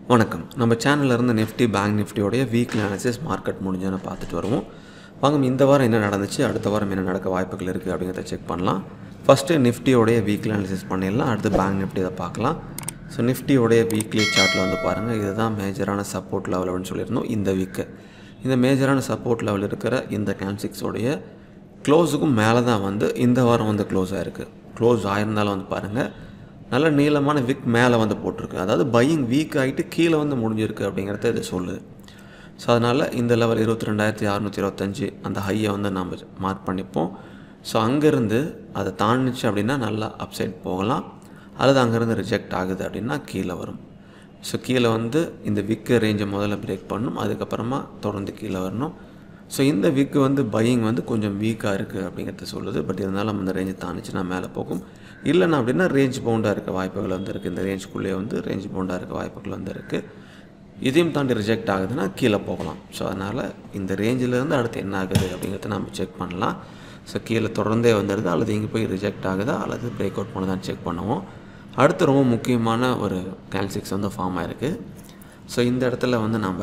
வணக்கம் நம்ம சேனல்ல இருந்து நிஃப்டி பேங்க் நிஃப்டியோடைய வீக்லி அனாலிசிஸ் மார்க்கெட் முடிஞ்சோன்னு பார்த்துட்டு வருவோம் வாங்க இந்த வாரம் என்ன நடந்துச்சு அடுத்த வாரம் என்ன நடக்க வாய்ப்புகள் இருக்குது அப்படிங்கிறத செக் பண்ணலாம் ஃபஸ்ட்டு நிஃப்டியோடைய வீக்லி அனாலிசிஸ் பண்ணிடலாம் அடுத்து பேங்க் நிஃப்டி இதை பார்க்கலாம் ஸோ நிஃப்டியோடைய வீக்லி சார்ட்டில் வந்து பாருங்கள் இதுதான் மேஜரான சப்போர்ட் லெவல் அப்படின்னு சொல்லியிருந்தோம் இந்த வீக்கு இந்த மேஜரான சப்போர்ட் லெவல் இருக்கிற இந்த கேன்சிக்ஸோடைய க்ளோஸுக்கும் மேலே தான் வந்து இந்த வாரம் வந்து க்ளோஸ் ஆகிருக்கு க்ளோஸ் ஆயிருந்தாலும் வந்து பாருங்கள் நல்ல நீளமான விக் மேலே வந்து போட்டிருக்கு அதாவது பையிங் வீக் ஆகிட்டு கீழே வந்து முடிஞ்சிருக்கு அப்படிங்கிறத இது சொல்லுது ஸோ அதனால் இந்த லெவல் இருபத்தி ரெண்டாயிரத்தி அறநூற்றி இருபத்தஞ்சி அந்த ஹையை வந்து நம்ம மார்க் பண்ணிப்போம் ஸோ அங்கேருந்து அதை தாண்டிச்சு அப்படின்னா நல்லா அப்சைட் போகலாம் அல்லது அங்கேருந்து ரிஜெக்ட் ஆகுது அப்படின்னா கீழே வரும் ஸோ கீழே வந்து இந்த விக்கு ரேஞ்சை முதல்ல பிரேக் பண்ணணும் அதுக்கப்புறமா தொடர்ந்து கீழே வரணும் ஸோ இந்த விக்கு வந்து பையிங் வந்து கொஞ்சம் வீக்காக இருக்குது அப்படிங்கிறத சொல்லுது பட் இருந்தாலும் அந்த ரேஞ்சை தாண்டிச்சுன்னா மேலே போகும் இல்லைன்னா அப்படின்னா ரேஞ்ச் பவுண்டாக இருக்க வாய்ப்புகள் வந்து இருக்குது இந்த ரேஞ்சுக்குள்ளேயே வந்து ரேஞ்ச் பவுண்டாக இருக்க வாய்ப்புகள் வந்து இருக்குது இதையும் தாண்டி ரிஜெக்ட் ஆகுதுன்னா கீழே போகலாம் ஸோ அதனால் இந்த ரேஞ்சிலேருந்து அடுத்து என்ன ஆகுது அப்படிங்கிறத நம்ம செக் பண்ணலாம் ஸோ கீழே தொடர்ந்தே வந்துடுது அல்லது இங்கே போய் ரிஜெக்ட் ஆகுதா அல்லது பிரேக் அவுட் பண்ணுதான்னு செக் பண்ணுவோம் அடுத்து ரொம்ப முக்கியமான ஒரு கேல்சிக்ஸ் வந்து ஃபார்ம் ஆகிருக்கு ஸோ இந்த இடத்துல வந்து நம்ம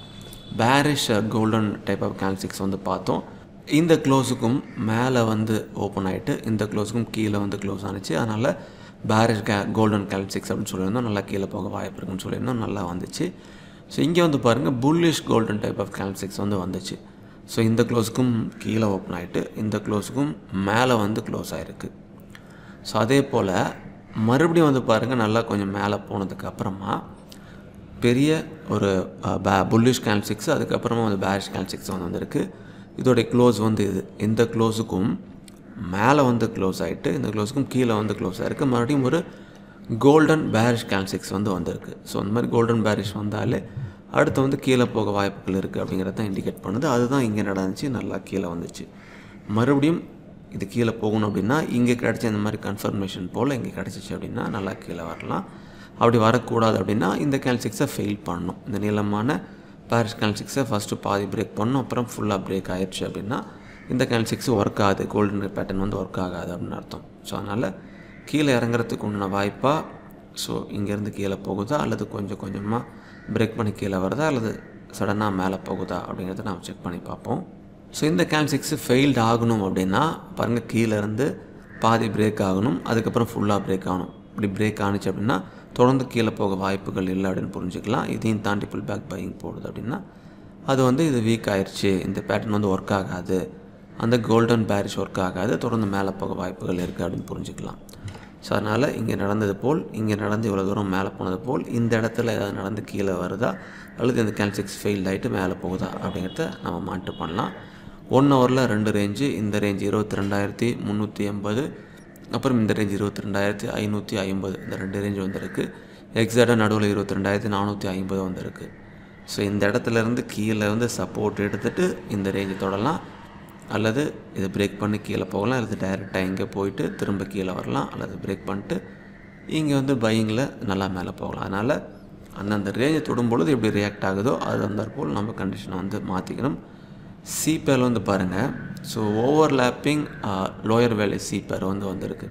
பேரிஷ் கோல்டன் டைப் ஆஃப் கேல்சிக்ஸ் வந்து பார்த்தோம் இந்த க்ளோஸுக்கும் மேலே வந்து ஓப்பன் ஆகிட்டு இந்த க்ளோஸுக்கும் கீழே வந்து க்ளோஸ் ஆனிச்சு அதனால் பேரிஷ் கே கோல்டன் கேல்சிக்ஸ் அப்படின்னு சொல்லியிருந்தோம் நல்லா கீழே போக வாய்ப்பு இருக்குன்னு சொல்லியிருந்தோம் நல்லா வந்துச்சு ஸோ இங்கே வந்து பாருங்கள் புல்லிஷ் கோல்டன் டைப் ஆஃப் கேல்சிக்ஸ் வந்து வந்துச்சு ஸோ இந்த க்ளோஸுக்கும் கீழே ஓப்பன் ஆகிட்டு இந்த க்ளோஸுக்கும் மேலே வந்து க்ளோஸ் ஆகிருக்கு ஸோ அதே போல் மறுபடியும் வந்து பாருங்கள் நல்லா கொஞ்சம் மேலே போனதுக்கு அப்புறமா பெரிய ஒரு புல்லிஷ் கேல்சிக்ஸ் அதுக்கப்புறமா வந்து பேரிஷ் கேல்சிக்ஸ் வந்து வந்திருக்கு இதோடைய க்ளோஸ் வந்து இது இந்த க்ளோஸுக்கும் மேலே வந்து க்ளோஸ் ஆகிட்டு இந்த க்ளோஸுக்கும் கீழே வந்து க்ளோஸ் ஆகிருக்கு மறுபடியும் ஒரு கோல்டன் பேரிஷ் கேல்சிக்ஸ் வந்து வந்திருக்கு ஸோ அந்த மாதிரி கோல்டன் பேரிஷ் வந்தாலே அடுத்து வந்து கீழே போக வாய்ப்புகள் இருக்குது அப்படிங்கிறத இண்டிகேட் பண்ணுது அதுதான் இங்கே நடந்துச்சு நல்லா கீழே வந்துச்சு மறுபடியும் இது கீழே போகணும் அப்படின்னா இங்கே கிடச்ச இந்த மாதிரி கன்ஃபர்மேஷன் போல் இங்கே கிடச்சிச்சு அப்படின்னா நல்லா கீழே வரலாம் அப்படி வரக்கூடாது அப்படின்னா இந்த கேல்சிக்ஸை ஃபெயில் பண்ணணும் இந்த நீளமான பாரிஸ் கேல்சிக்ஸை ஃபஸ்ட்டு பாதி பிரேக் பண்ணணும் அப்புறம் ஃபுல்லாக பிரேக் ஆயிடுச்சு அப்படின்னா இந்த கேல்சிக்ஸ் ஒர்க் ஆகுது கோல்டன் பேட்டர்ன் வந்து ஒர்க் ஆகாது அப்படின்னு அர்த்தம் ஸோ அதனால் கீழே இறங்குறதுக்கு உண்டான வாய்ப்பாக ஸோ இங்கேருந்து கீழே போகுதா அல்லது கொஞ்சம் கொஞ்சமாக பிரேக் பண்ணி கீழே வருதா அல்லது சடனாக மேலே போகுதா அப்படிங்கிறத நம்ம செக் பண்ணி பார்ப்போம் ஸோ இந்த கேல்சிக்ஸு ஃபெயில்டு ஆகணும் அப்படின்னா பாருங்கள் கீழேருந்து பாதி பிரேக் ஆகணும் அதுக்கப்புறம் ஃபுல்லாக பிரேக் ஆகணும் இப்படி பிரேக் ஆணுச்சு அப்படின்னா தொடர்ந்து கீழே போக வாய்ப்புகள் இல்லை அப்படின்னு புரிஞ்சுக்கலாம் இதையும் தாண்டி புல் பேக் பையிங் போடுது அப்படின்னா அது வந்து இது வீக் ஆயிடுச்சு இந்த பேட்டர்ன் வந்து ஒர்க் ஆகாது அந்த கோல்டன் பேரிஷ் ஒர்க் ஆகாது தொடர்ந்து மேலே போக வாய்ப்புகள் இருக்குது அப்படின்னு புரிஞ்சுக்கலாம் ஸோ அதனால் இங்கே நடந்தது போல் இங்கே நடந்து இவ்வளோ தூரம் மேலே போனது போல் இந்த இடத்துல ஏதாவது நடந்து கீழே வருதா அல்லது இந்த கேல்சிக்ஸ் ஃபெயில்ட் ஆகிட்டு மேலே போகுதா அப்படிங்கிறத நம்ம மானிட்டர் பண்ணலாம் ஒன் ஹவரில் ரெண்டு ரேஞ்சு இந்த ரேஞ்சு இருபத்தி ரெண்டாயிரத்தி முந்நூற்றி எண்பது அப்புறம் இந்த ரேஞ்ச் இருபத்தி ரெண்டாயிரத்தி ஐநூற்றி ஐம்பது இந்த ரெண்டு ரேஞ்ச் வந்திருக்கு எக்ஸாக்டாக நடுவில் இருபத்தி ரெண்டாயிரத்தி நானூற்றி ஐம்பது வந்திருக்கு ஸோ இந்த இடத்துலேருந்து கீழே வந்து சப்போர்ட் எடுத்துகிட்டு இந்த ரேஞ்சை தொடலாம் அல்லது இதை பிரேக் பண்ணி கீழே போகலாம் அல்லது டைரெக்டாக இங்கே போயிட்டு திரும்ப கீழே வரலாம் அல்லது பிரேக் பண்ணிட்டு இங்கே வந்து பையிங்கில் நல்லா மேலே போகலாம் அதனால் அந்தந்த ரேஞ்சை தொடும்பொழுது எப்படி ரியாக்ட் ஆகுதோ அது வந்தாற்போல் நம்ம கண்டிஷனை வந்து மாற்றிக்கணும் சிபேர் வந்து பாருங்கள் ஸோ ஓவர்லேப்பிங் லோயர் வேலை சிபேர் வந்து வந்திருக்கு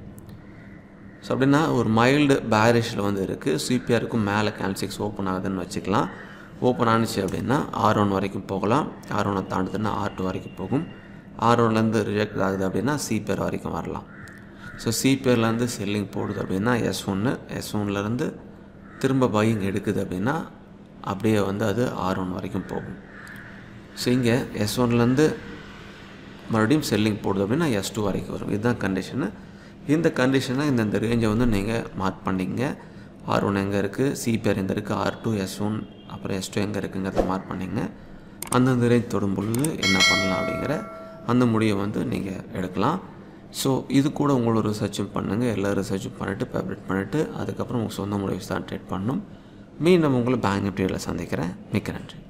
ஸோ அப்படின்னா ஒரு மைல்டு பேரிஷில் வந்து இருக்குது சிபிஆருக்கும் மேலே கேல்சிக்ஸ் ஓப்பன் ஆகுதுன்னு வச்சுக்கலாம் ஓப்பன் ஆனிச்சு அப்படின்னா ஆர் ஒன் வரைக்கும் போகலாம் ஆர் ஒன்னை தாண்டுதுன்னா ஆர் டூ வரைக்கும் போகும் ஆர் ஒன்லேருந்து ரிஜெக்ட் ஆகுது அப்படின்னா சிபேர் வரைக்கும் வரலாம் ஸோ சிபேர்லேருந்து செல்லிங் போடுது அப்படின்னா எஸ் ஒன்று எஸ் ஒன்லேருந்து திரும்ப பையிங் எடுக்குது அப்படின்னா அப்படியே வந்து அது ஆர் ஒன் வரைக்கும் போகும் ஸோ இங்கே எஸ் ஒன்லேருந்து மறுபடியும் செல்லிங் போடுது அப்படின்னா எஸ் டூ வரைக்கும் வரும் இதுதான் கண்டிஷனு இந்த கண்டிஷனை இந்த இந்த ரேஞ்சை வந்து நீங்கள் மார்க் பண்ணிங்க ஆர் ஒன் எங்கே இருக்குது சிபிஆர் எங்கே இருக்குது ஆர் டூ எஸ் ஒன் அப்புறம் எஸ் டூ எங்கே இருக்குங்கிறத மார்க் பண்ணிங்க அந்தந்த ரேஞ்ச் தொடும் பொழுது என்ன பண்ணலாம் அப்படிங்கிற அந்த முடிவை வந்து நீங்கள் எடுக்கலாம் ஸோ இது கூட உங்களோட ரிசர்ச்சும் பண்ணுங்கள் எல்லா ரிசர்ச்சும் பண்ணிவிட்டு பப்ளிட் பண்ணிவிட்டு அதுக்கப்புறம் உங்கள் சொந்த முடிவு தான் ட்ரேட் பண்ணணும் மீண்டும் உங்களை பேங்க் நிஃப்டியில் சந்திக்கிறேன் மிக்க நன்றி